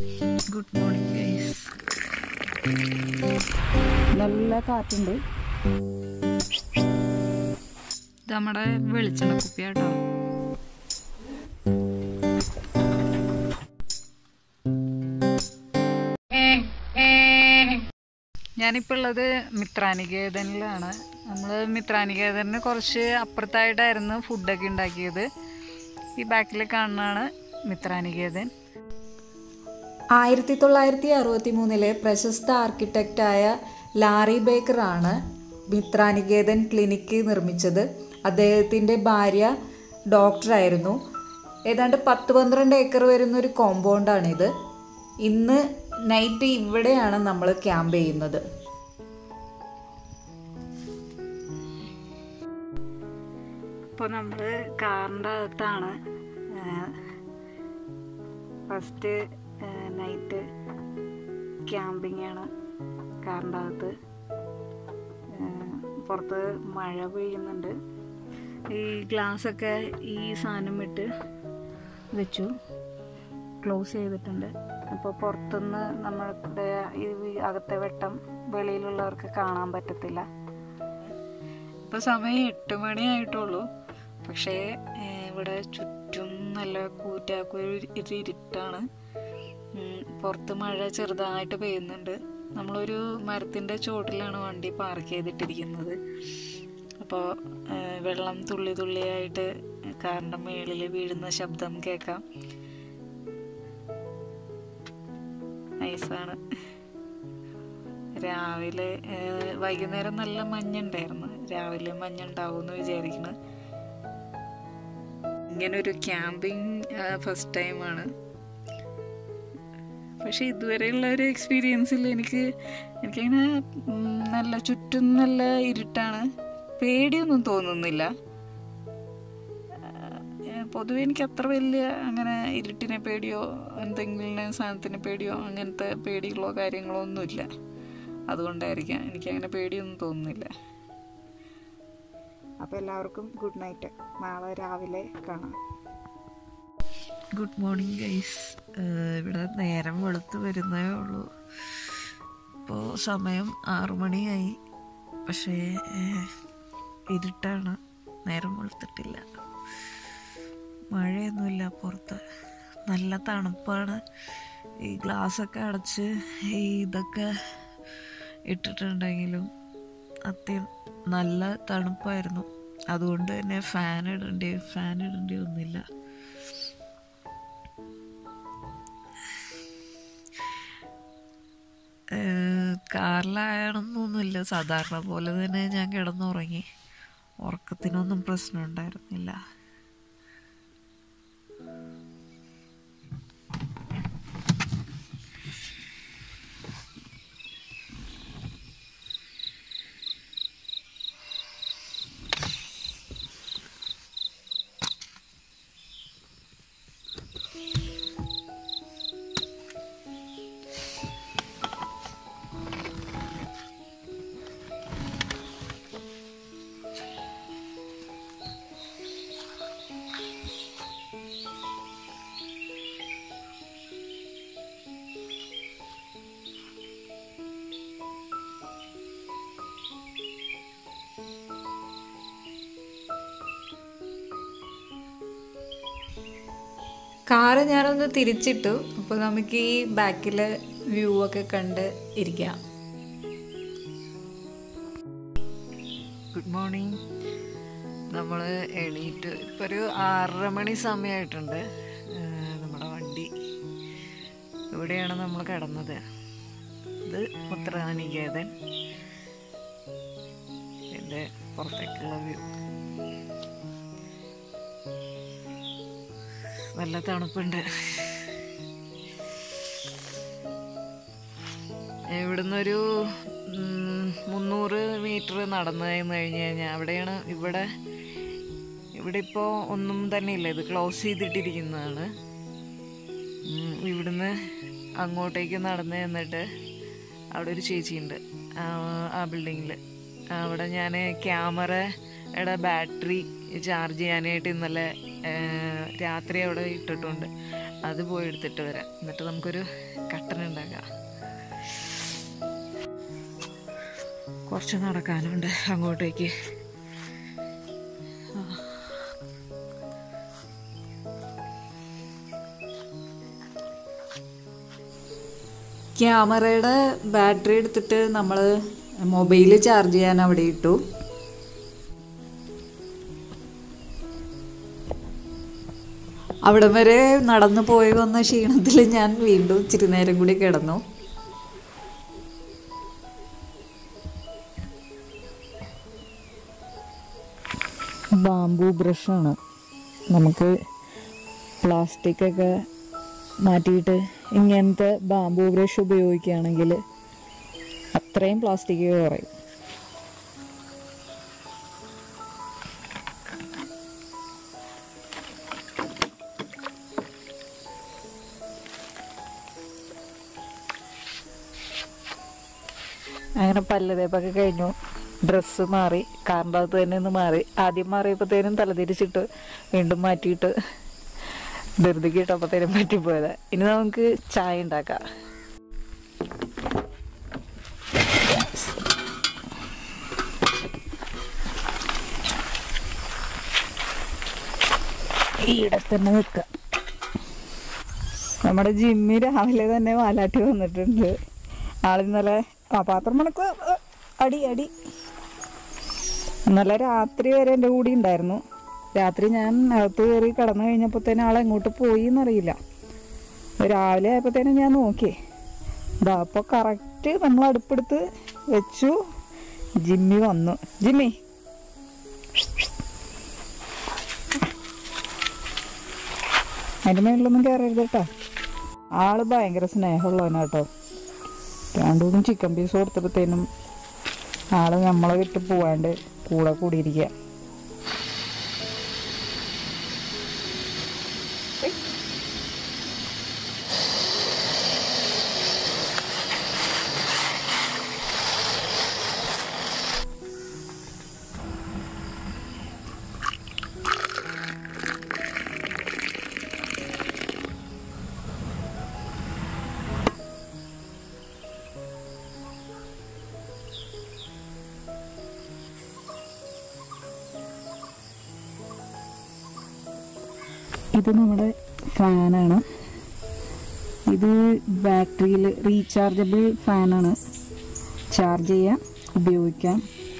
Good morning guys നല്ല കാറ്റുണ്ട് ഇത് നമ്മുടെ വെളിച്ചെണ്ണ കുപ്പിയാട്ടോ ഞാനിപ്പോൾ ഉള്ളത് മിത്രാനികേതനിലാണ് നമ്മൾ മിത്രാനികേതനിന് കുറച്ച് അപ്പുറത്തായിട്ടായിരുന്നു ഫുഡൊക്കെ ഉണ്ടാക്കിയത് ഈ ബാക്കിൽ കാണുന്നതാണ് മിത്രാനികേതൻ ആയിരത്തി തൊള്ളായിരത്തി അറുപത്തി മൂന്നിലെ പ്രശസ്ത ആർക്കിടെക്റ്റായ ലാറി ബേക്കറാണ് മിത്രാനികേതൻ ക്ലിനിക്ക് നിർമ്മിച്ചത് അദ്ദേഹത്തിൻ്റെ ഭാര്യ ഡോക്ടറായിരുന്നു ഏതാണ്ട് പത്ത് പന്ത്രണ്ട് ഏക്കർ വരുന്ന ഒരു കോമ്പൗണ്ടാണിത് ഇന്ന് നൈറ്റ് ഇവിടെയാണ് നമ്മൾ ക്യാമ്പ് ചെയ്യുന്നത് ഇപ്പോൾ നമ്മൾ കാറിൻ്റെ അകത്താണ് ഫസ്റ്റ് നൈറ്റ് ക്യാമ്പിംഗ് ആണ് കാറിൻ്റെ അകത്ത് ഏഹ് പുറത്ത് മഴ പെയ്യുന്നുണ്ട് ഈ ഗ്ലാസ്സൊക്കെ ഈ സാധനം ഇട്ട് വെച്ചു ക്ലോസ് ചെയ്തിട്ടുണ്ട് അപ്പോൾ പുറത്തുനിന്ന് നമ്മളുടെ ഈ അകത്തെ വെട്ടം വെളിയിലുള്ളവർക്ക് കാണാൻ പറ്റത്തില്ല ഇപ്പോൾ സമയം എട്ട് മണിയായിട്ടുള്ളൂ പക്ഷേ ഏഹ് ഇവിടെ ചുറ്റും നല്ല കൂറ്റാക്കൊരു ഇരുട്ടാണ് ഉം, പുറത്ത് മഴ ചെറുതായിട്ട് പെയ്യുന്നുണ്ട് നമ്മളൊരു മരത്തിൻ്റെ ചോട്ടിലാണ് വണ്ടി പാർക്ക് ചെയ്തിട്ടിരിക്കുന്നത് അപ്പോൾ വെള്ളം തുള്ളി തുള്ളിയായിട്ട് കാറിൻ്റെ മേളിൽ വീഴുന്ന ശബ്ദം കേൾക്കാം നൈസാണ് രാവിലെ ഏഹ്, വൈകുന്നേരം നല്ല മഞ്ഞുണ്ടായിരുന്നു രാവിലെ മഞ്ഞുണ്ടാവും എന്ന് വിചാരിക്കുന്നു ഇങ്ങനൊരു ക്യാമ്പിംഗ് ഫസ്റ്റ് ടൈമാണ് പക്ഷെ ഇതുവരെയുള്ള ഒരു എക്സ്പീരിയൻസിൽ എനിക്ക് എനിക്കങ്ങനെ ഉം, നല്ല ചുറ്റും നല്ല ഇരുട്ടാണ് പേടിയൊന്നും തോന്നുന്നില്ല ഏഹ്, പൊതുവെ എനിക്ക് അത്ര വലിയ അങ്ങനെ ഇരുട്ടിനെ പേടിയോ എന്തെങ്കിലും സാധനത്തിന് പേടിയോ അങ്ങനത്തെ പേടികളോ കാര്യങ്ങളോ ഒന്നുമില്ല അതുകൊണ്ടായിരിക്കാം എനിക്കങ്ങനെ പേടിയൊന്നും തോന്നുന്നില്ല അപ്പോൾ എല്ലാവർക്കും ഗുഡ് നൈറ്റ് നാളെ രാവിലെ കാണാം ഗുഡ് മോർണിംഗ് ഗൈസ് ഇവിടെ നേരം വെളുത്ത് വരുന്നേ ഉള്ളൂ ഇപ്പോൾ സമയം ആറു മണിയായി പക്ഷേ ഏഹ്, ഇരുട്ടാണ് നേരം വെളുത്തിട്ടില്ല മഴയൊന്നുമില്ല പുറത്ത് നല്ല തണുപ്പാണ് ഈ ഗ്ലാസ്സൊക്കെ അടച്ച് ഈ ഇതൊക്കെ ഇട്ടിട്ടുണ്ടെങ്കിലും അത്യം നല്ല തണുപ്പായിരുന്നു അതുകൊണ്ട് തന്നെ ഫാൻ ഇടേണ്ടി ഫാൻ ഇടേണ്ടി ഒന്നില്ല കാറിലായണമെന്നൊന്നുമില്ല സാധാരണ പോലെ തന്നെ ഞാൻ കിടന്നുറങ്ങി ഉറക്കത്തിനൊന്നും പ്രശ്നം ഉണ്ടായിരുന്നില്ല കാറ് ഞാനൊന്ന് തിരിച്ചിട്ടു അപ്പോൾ നമുക്ക് ഈ ബാക്കിലെ വ്യൂ ഒക്കെ കണ്ട് ഇരിക്കാം ഗുഡ് മോർണിംഗ് നമ്മൾ എണീറ്റ് ഇപ്പോൾ ഒരു ആറര മണി സമയമായിട്ടുണ്ട് ഏഹ് നമ്മുടെ വണ്ടി ഇവിടെയാണ് നമ്മൾ കിടന്നത് ഇത് മുത്രനികേതൻ എൻ്റെ പുറത്തേക്കുള്ള വ്യൂ നല്ല തണുപ്പുണ്ട് ഇവിടുന്നൊരു ഉം, മുന്നൂറ് മീറ്റർ നടന്നു കഴിഞ്ഞ് കഴിഞ്ഞാൽ അവിടെയാണ് ഇവിടെ ഇവിടെ ഇപ്പോൾ ഒന്നും തന്നെ ഇല്ല ഇത് ക്ലോസ് ചെയ്തിട്ടിരിക്കുന്നതാണ് ഉം, ഇവിടുന്ന് അങ്ങോട്ടേക്ക് നടന്ന് ചെന്നിട്ട് അവിടെ ഒരു ചേച്ചിയുണ്ട് ആ, ആ ബിൽഡിങ്ങിൽ അവിടെ ഞാൻ ക്യാമറയുടെ ബാറ്ററി ചാർജ് ചെയ്യാനായിട്ട് ഇന്നലെ ആ, രാത്രി അവിടെ ഇട്ടിട്ടുണ്ട് അത് പോയി എടുത്തിട്ട് വരാം എന്നിട്ട് നമുക്കൊരു കട്ടൻ ഉണ്ടാക്കാം കുറച്ച് നടക്കാനുണ്ട് അങ്ങോട്ടേക്ക് ക്യാമറയുടെ ബാറ്ററി എടുത്തിട്ട് നമ്മൾ മൊബൈൽ ചാർജ് ചെയ്യാൻ അവിടെ ഇട്ടു അവിടെ വരെ നടന്നു പോയി വന്ന ക്ഷീണത്തിൽ ഞാൻ വീണ്ടും ഇച്ചിരി നേരം കൂടി കിടന്നു ബാംബു ബ്രഷാണ് നമുക്ക് പ്ലാസ്റ്റിക് ഒക്കെ മാറ്റിയിട്ട് ഇങ്ങനത്തെ ബാംബു ബ്രഷ് ഉപയോഗിക്കുകയാണെങ്കിൽ അത്രയും പ്ലാസ്റ്റിക് കുറയും അങ്ങനെ പല്ല് തേപ്പൊക്കെ കഴിഞ്ഞു ഡ്രസ്സ് മാറി കാറിൻ്റെ അകത്ത് തന്നെ ഒന്ന് മാറി ആദ്യം മാറിയപ്പോഴത്തേനും തലതിരിച്ചിട്ട് വീണ്ടും മാറ്റിയിട്ട് ധൃതിക്ക് ഇട്ടപ്പോഴത്തേനും പറ്റിപ്പോയത് ഇനി നമുക്ക് ചായ ഉണ്ടാക്കാം ഈടെ തന്നെ നിൽക്കുക നമ്മുടെ ജിമ്മി രാവിലെ തന്നെ വാലാട്ടി വന്നിട്ടുണ്ട് ആളിന്നലെ ആ പാത്രം മണക്ക് അടി അടി ഇന്നലെ രാത്രി വരെ എൻ്റെ കൂടെ ഉണ്ടായിരുന്നു രാത്രി ഞാൻ അകത്ത് കയറി കിടന്നു കഴിഞ്ഞപ്പോഴത്തേനും ആൾ എങ്ങോട്ട് പോയി എന്നറിയില്ല രാവിലെ ആയപ്പോഴത്തേനും ഞാൻ നോക്കി ഇതാ അപ്പോൾ കറക്റ്റ് നമ്മൾ അടുപ്പെടുത്ത് വെച്ചു ജിമ്മി വന്നു ജിമ്മി അതിൻ്റെ മേളിലൊന്നും കയറരുത് കേട്ടോ ആള് ഭയങ്കര സ്നേഹമുള്ളവനാട്ടോ രണ്ടുമൂന്നും ചിക്കൻ പീസ് കൊടുത്തപ്പോഴത്തേനും ആള് നമ്മളെ വിട്ട് പോവാണ്ട് കൂടെ കൂടിയിരിക്കുക ഇത് നമ്മുടെ ഫാനാണ് ഇത് ബാറ്ററിയിൽ റീചാർജബിൾ ഫാനാണ് ചാർജ് ചെയ്യാം ഉപയോഗിക്കാം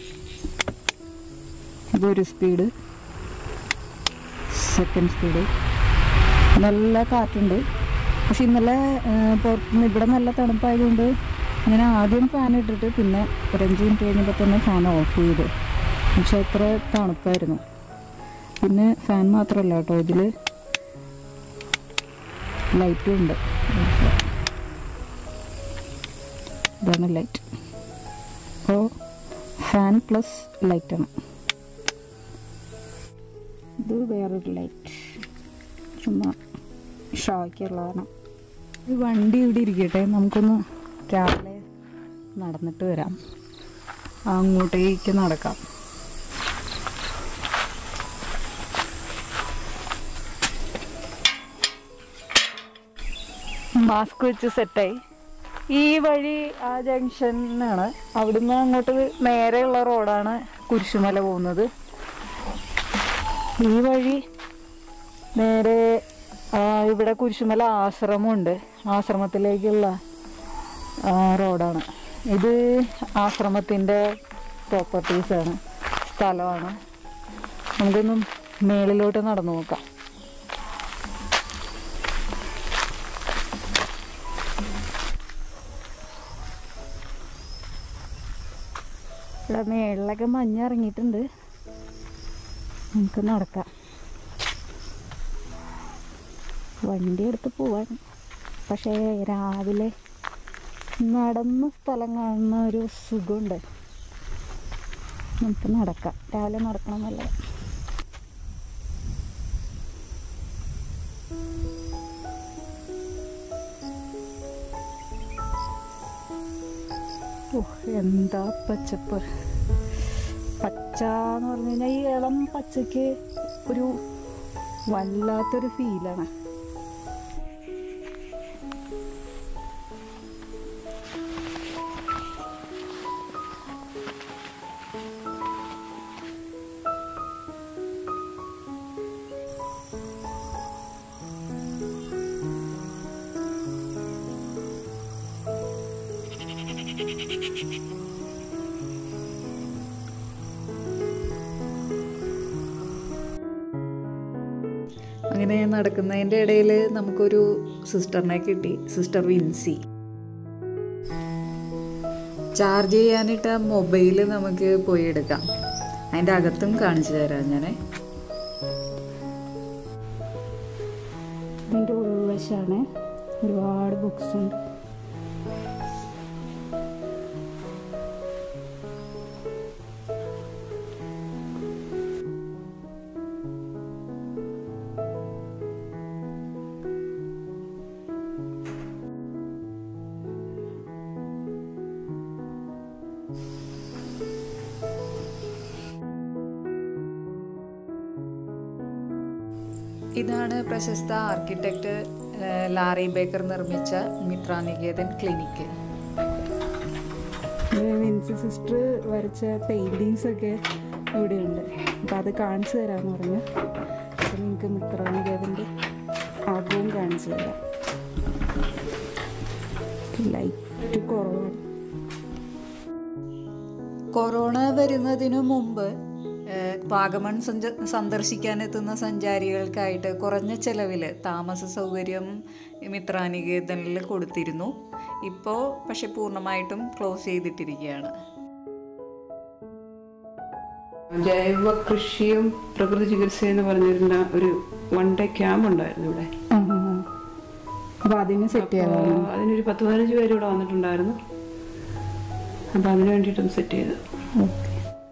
ഇതൊരു സ്പീഡ് സെക്കൻഡ് സ്പീഡ് നല്ല കാറ്റുണ്ട് പക്ഷെ ഇന്നലെ പുറത്തുനിന്ന് ഇവിടെ നല്ല തണുപ്പായതുകൊണ്ട് ഞാൻ ആദ്യം ഫാൻ ഇട്ടിട്ട് പിന്നെ ഒരു അഞ്ച് മിനിറ്റ് കഴിഞ്ഞപ്പോൾ തന്നെ ഫാൻ ഓഫ് ചെയ്തു പക്ഷെ അത്ര തണുപ്പായിരുന്നു പിന്നെ ഫാൻ മാത്രമല്ല കേട്ടോ ഇതിൽ ലൈറ്റും ഉണ്ട് ഇതാണ് ലൈറ്റ് അപ്പോൾ ഫാൻ പ്ലസ് ലൈറ്റാണ് ഇത് വേറൊരു ലൈറ്റ് ചുമ്മാ ഷോയ്ക്കുള്ളതാണ് ഈ വണ്ടി ഇവിടെ ഇരിക്കട്ടെ നമുക്കൊന്ന് രാവിലെ നടന്നിട്ട് വരാം അങ്ങോട്ടേക്ക് നടക്കാം മാസ്ക് വെച്ച് സെറ്റായി ഈ വഴി ആ ജംഗ്ഷനാണ് അവിടുന്ന് അങ്ങോട്ട് നേരെയുള്ള റോഡാണ് കുരിശുമല പോകുന്നത് ഈ വഴി നേരെ ആ, ഇവിടെ കുരിശുമല ആശ്രമമുണ്ട് ആശ്രമത്തിലേക്കുള്ള ആ, റോഡാണ് ഇത് ആശ്രമത്തിൻ്റെ പ്രോപ്പർട്ടീസാണ് സ്ഥലമാണ് നമുക്കൊന്നും മേളിലോട്ട് നടന്നു നോക്കാം ഇവിടെ മേളിലൊക്കെ മഞ്ഞ് ഇറങ്ങിയിട്ടുണ്ട് നമുക്ക് നടക്കാം വണ്ടി എടുത്ത് പോവാൻ പക്ഷേ രാവിലെ നടന്ന സ്ഥലം കാണുന്ന ഒരു സുഖമുണ്ട് നമുക്ക് നടക്കാം രാവിലെ നടക്കണം നല്ലത് ഓ എന്താ പച്ചപ്പ് പച്ച എന്ന് പറഞ്ഞു കഴിഞ്ഞാൽ ഈ ഇളം പച്ചയ്ക്ക് ഒരു വല്ലാത്തൊരു ഫീലാണ് അങ്ങനെ നടക്കുന്നതിൻ്റെ ഇടയിൽ നമുക്കൊരു സിസ്റ്ററിനെ കിട്ടി സിസ്റ്റർ വിൻസി ചാർജ് ചെയ്യാനിട്ട മൊബൈൽ നമുക്ക് പോയി എടുക്കാം അതിൻ്റെ അകത്തും കാണിച്ചു തരാം ഞാൻ ഇതിൻ്റെ ഉൾവശമാണ് ഒരുപാട് ബുക്സ് ഉണ്ട് ഇതാണ് പ്രശസ്ത ആർക്കിടെക്റ്റ് ഏഹ്, ലാറി ബേക്കർ നിർമ്മിച്ച മിത്രാനികേതൻ ക്ലിനിക്ക് വിൻസി സിസ്റ്റർ വരച്ച പെയിൻറ്റിങ്സ് ഒക്കെ ഇവിടെയുണ്ട് അപ്പോൾ അത് കാണിച്ചു തരാമെന്ന് പറഞ്ഞു അപ്പോൾ നിങ്ങൾക്ക് മിത്രാനികേതൻ്റെ ആൽബവും കാണിച്ചു തരാം ലൈറ്റ് കുറവാണ് കൊറോണ വരുന്നതിനു മുമ്പ് ഏഹ്, വാഗമൺ സഞ്ച സന്ദർശിക്കാനെത്തുന്ന സഞ്ചാരികൾക്കായിട്ട് കുറഞ്ഞ ചെലവിൽ താമസ സൗകര്യം മിത്രാനികേതനിൽ കൊടുത്തിരുന്നു ഇപ്പോൾ പക്ഷെ പൂർണ്ണമായിട്ടും ക്ലോസ് ചെയ്തിട്ടിരിക്കുകയാണ് ജൈവ കൃഷിയും പ്രകൃതി ചികിത്സയും എന്ന് പറഞ്ഞിരുന്ന ഒരു വൺ ഡേ ക്യാമ്പ് ഉണ്ടായിരുന്നു ഇവിടെ അപ്പോൾ അതിന് സെറ്റ് ചെയ്യാൻ അപ്പോൾ അതിനൊരു പത്ത് പതിനഞ്ച് പേര് ഇവിടെ വന്നിട്ടുണ്ടായിരുന്നു അപ്പം അതിന് വേണ്ടിയിട്ടൊന്ന് സെറ്റ് ചെയ്തു ഓക്കെ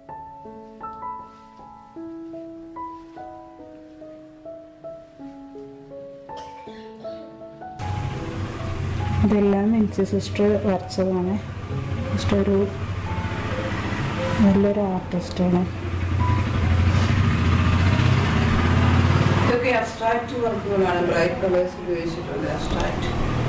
ഇതെല്ലാം മിൻസി സിസ്റ്റർ വരച്ചതാണ് സിസ്റ്റർ ഒരു നല്ലൊരു ആർട്ടിസ്റ്റാണ് ഇതൊക്കെ അബ്സ്ട്രാക്ട് വർക്കുകളാണ് ബ്രൈറ്റ് കളേഴ്സ് ഉപയോഗിച്ചിട്ടുള്ള അബ്സ്ട്രാക്ട്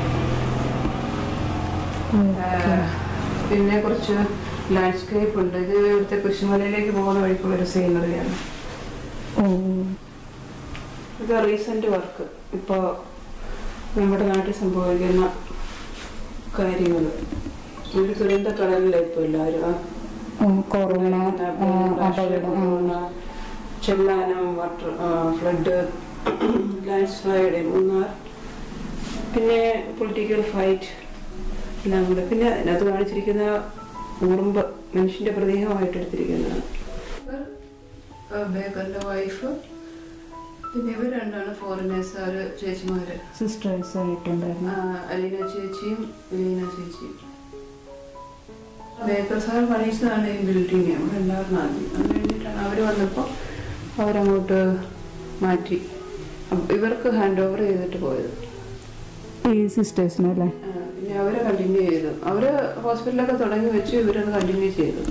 പിന്നെ കുറച്ച് ലാൻഡ്സ്കേപ്പ് ഉണ്ട് ഇത് ഇവിടുത്തെ കുശുമലയിലേക്ക് പോകുന്ന വഴിക്കുള്ള ഒരു സീനറിയാണ് ഓ ഇത് റീസെന്റ് വർക്ക് ഇപ്പോൾ നമ്മുടെ നാട്ടിൽ സംഭവിക്കുന്ന കാര്യങ്ങൾ ഒരു ദുരന്ത കടലിലാണ് ഇപ്പോൾ എല്ലാവരും ആ ഓ, കൊറോണ ആ, അപകടം ആ. Chellanam water flood landslide Munnar പിന്നെ പൊളിറ്റിക്കൽ ഫൈറ്റ് എല്ലാം കൂടെ പിന്നെ അതിനകത്ത് കാണിച്ചിരിക്കുന്ന ഉറുമ്പ് മനുഷ്യന്റെ പ്രതീകമായിട്ട് എടുത്തിരിക്കുന്നതാണ് ബേക്കറിന്റെ വൈഫ് പിന്നെ ഇവർ രണ്ടാണ് ഫോറിനേഴ്സ് അവര് ചേച്ചിമാര് സിസ്റ്റേഴ്സ് ആയിട്ടുണ്ടായിരുന്നു ആ, അലീന ചേച്ചിയും ലീന ചേച്ചിയും ബേക്കർ സാർ പണിയിച്ചതാണ് ഈ ബിൽഡിങ് അവിടെ ഉണ്ടായിരുന്ന ആദ്യം അത് കഴിഞ്ഞിട്ടാണ് അവർ വന്നപ്പോൾ അവരങ്ങോട്ട് മാറ്റി അപ്പ ഇവർക്ക് ഹാൻഡ് ഓവർ ചെയ്തിട്ട് പോയത് ഈ സിസ്റ്റേഴ്സിനല്ലേ ആ, പിന്നെ അവരെ കണ്ടിന്യൂ ചെയ്തു അവര് ഹോസ്പിറ്റലൊക്കെ തുടങ്ങി വെച്ച് ഇവരത് കണ്ടിന്യൂ ചെയ്തു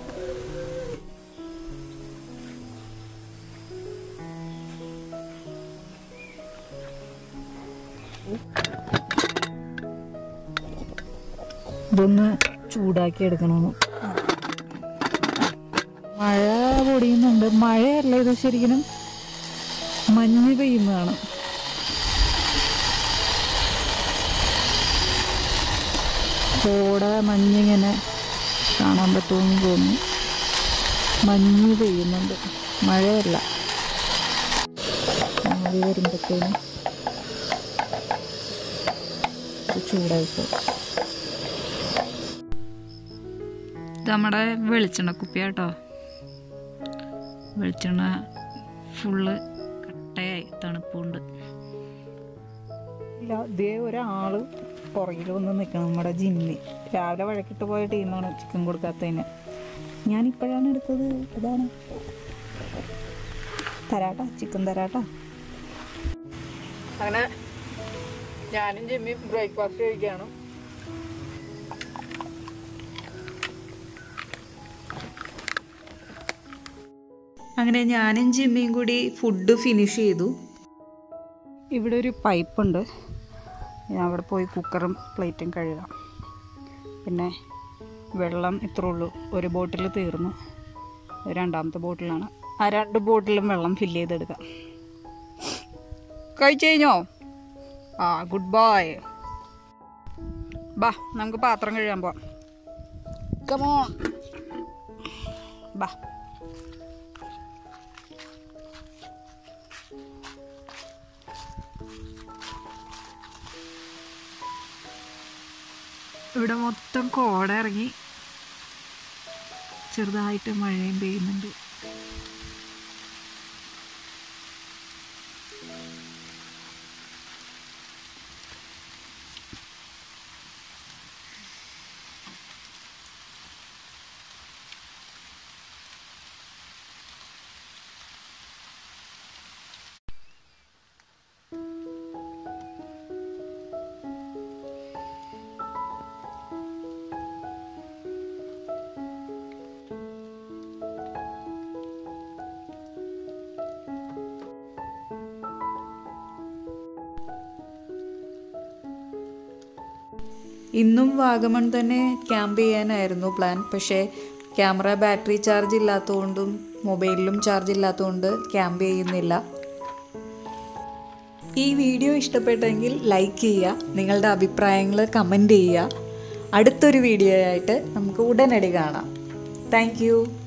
ഇതൊന്ന് ചൂടാക്കി എടുക്കണമെന്ന് മഴ പൊടിയുന്നുണ്ട് മഴയല്ല ഇത് ശരിക്കും മഞ്ഞ് പെയ്യുന്നതാണ് കോട മഞ്ഞിങ്ങനെ കാണാൻ പറ്റുമെന്ന് തോന്നുന്നു മഞ്ഞ് പെയ്യുന്നുണ്ട് മഴയല്ല ആവി വരുമ്പോഴത്തേനും ഇത് ചൂടായിപ്പോ ഇത് നമ്മുടെ വെളിച്ചെണ്ണ കുപ്പിയാട്ടോ വെളിച്ചെണ്ണ ഫുള്ള് കട്ടയായി തണുപ്പുണ്ട് ഇല്ല ഇതേ ഒരാള് പുറകിൽ വന്ന് നിൽക്കണം നമ്മുടെ ജിമ്മി രാവിലെ വഴക്കിട്ട് പോയ ടീമാണ് ചിക്കൻ കൊടുക്കാത്തതിന് ഞാനിപ്പോഴാണ് എടുത്തത് അതാണ് തരാട്ടാ ചിക്കൻ തരാട്ടാ അങ്ങനെ ഞാനും ജിമ്മിയും ബ്രേക്ക്ഫാസ്റ്റ് കഴിക്കുകയാണ് അങ്ങനെ ഞാനും ജിമ്മിയും കൂടി ഫുഡ് ഫിനിഷ് ചെയ്തു ഇവിടെ ഒരു പൈപ്പുണ്ട് ഞാൻ അവിടെ പോയി കുക്കറും പ്ലേറ്റും കഴുകാം പിന്നെ വെള്ളം ഇത്രേ ഉള്ളൂ ഒരു ബോട്ടിൽ തീർന്നു രണ്ടാമത്തെ ബോട്ടിലാണ് ആ രണ്ട് ബോട്ടിലും വെള്ളം ഫില്ല് ചെയ്തെടുക്കാം കഴിച്ചു കഴിഞ്ഞോ ആ ഗുഡ് ബൈ ബാ നമുക്ക് പാത്രം കഴുകാൻ പോവാം കമോൺ ബാ ഇവിടെ മൊത്തം കോട ഇറങ്ങി ചെറുതായിട്ട് മഴയും പെയ്യുന്നുണ്ട് ഇന്നും വാഗമൺ തന്നെ ക്യാമ്പ് ചെയ്യാനായിരുന്നു പ്ലാൻ പക്ഷേ ക്യാമറ ബാറ്ററി ചാർജ് ഇല്ലാത്തതുകൊണ്ടും മൊബൈലിലും ചാർജ് ഇല്ലാത്തതുകൊണ്ട് ക്യാമ്പ് ചെയ്യുന്നില്ല ഈ വീഡിയോ ഇഷ്ടപ്പെട്ടെങ്കിൽ ലൈക്ക് ചെയ്യുക നിങ്ങളുടെ അഭിപ്രായങ്ങൾ കമൻറ്റ് ചെയ്യുക അടുത്തൊരു വീഡിയോ ആയിട്ട് നമുക്ക് ഉടനടി കാണാം താങ്ക്